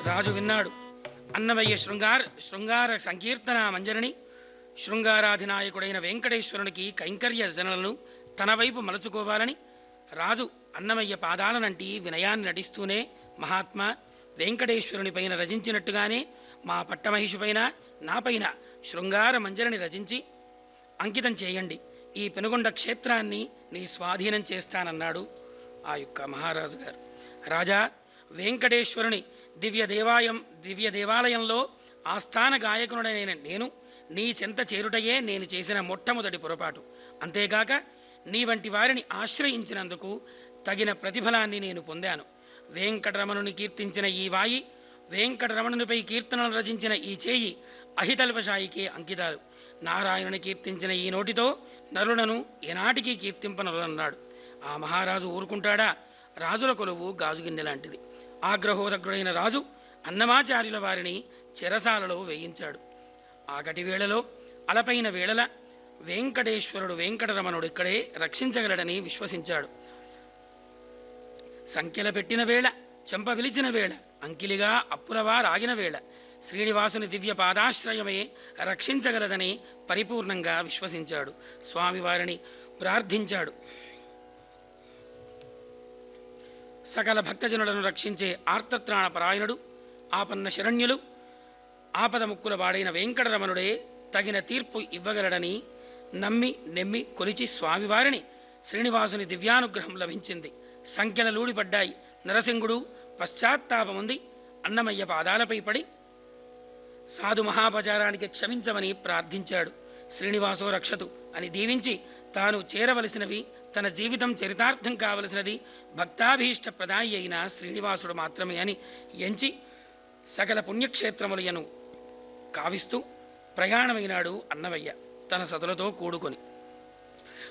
రాజు విన్నాడు అన్నమయ్య శృంగార శృంగార సంకీర్తన మంజరిని శృంగారాధినాయకుడైన వెంకటేశ్వరునికి కైంకర్య జనలను తన వైపు మలచుకోవాలని రాజు అన్నమయ్య పాదాలనంటి వినయాన్ని నటిస్తూనే మహాత్మా వెంకటేశ్వరుని పైన రచించినట్టుగానే మా పట్టమహిషిపైన నాపైన శృంగార మంజరిని రచించి అంకితం చేయండి ఈ పెనుగొండ క్షేత్రాన్ని నీ స్వాధీనం చేస్తానన్నాడు ఆ యొక్క మహారాజు గారు రాజా వెంకటేశ్వరుని దివ్య దేవాలయం దివ్య దేవాలయంలో ఆస్థాన గాయకునుడైన నేను నీ చెంత చేరుటయే నేను చేసిన మొట్టమొదటి పొరపాటు అంతేగాక నీ వంటి వారిని ఆశ్రయించినందుకు తగిన ప్రతిఫలాన్ని నేను పొందాను వెంకటరమణుని కీర్తించిన ఈ వాయి వెంకటరమణునిపై కీర్తనలు రచించిన ఈ చేయి అహితల్పశాయికే అంకితాలు నారాయణుని కీర్తించిన ఈ నోటితో నరులను ఎనాటికి కీర్తింపనరులన్నాడు ఆ మహారాజు ఊరుకుంటాడా రాజుల కొలువు గాజుగిన్నె లాంటిది ఆగ్రహోదగ్రుడైన రాజు అన్నమాచార్యుల వారిని చెరసాలలో వేయించాడు ఆగటి వేళలో అలపైన వేళల వెంకటేశ్వరుడు వెంకటరమణుడు ఇక్కడే రక్షించగలడని విశ్వసించాడు సంఖ్యల పెట్టిన వేళ చెంప విలిచిన వేళ అంకిలిగా అప్పులవారాగిన వేళ శ్రీనివాసుని దివ్య పాదాశ్రయమే రక్షించగలదని పరిపూర్ణంగా విశ్వసించాడు స్వామివారిని ప్రార్థించాడు సకల భక్తజనులను రక్షించే ఆర్తత్రాణ పరాయణుడు ఆపన్న శరణ్యులు ఆపద ముక్కుల వాడైన వెంకటరమణుడే తగిన తీర్పు ఇవ్వగలడని నమ్మి నెమ్మి కొలిచి స్వామివారిని శ్రీనివాసుని దివ్యానుగ్రహం లభించింది సంఖ్యల లూడిపడ్డాయి నరసింగుడు పశ్చాత్తాపముంది అన్నమయ్య పాదాలపై పడి సాధు మహాపచారానికి క్షమించమని ప్రార్థించాడు శ్రీనివాసో రక్షతు అని దీవించి తాను చేరవలసినవి తన జీవితం చరితార్థం కావలసినది భక్తాభీష్ట ప్రదాయి అయిన శ్రీనివాసుడు మాత్రమే అని ఎంచి సకల పుణ్యక్షేత్రములయను కావిస్తూ ప్రయాణమైనాడు అన్నవయ్య తన సతులతో కూడుకొని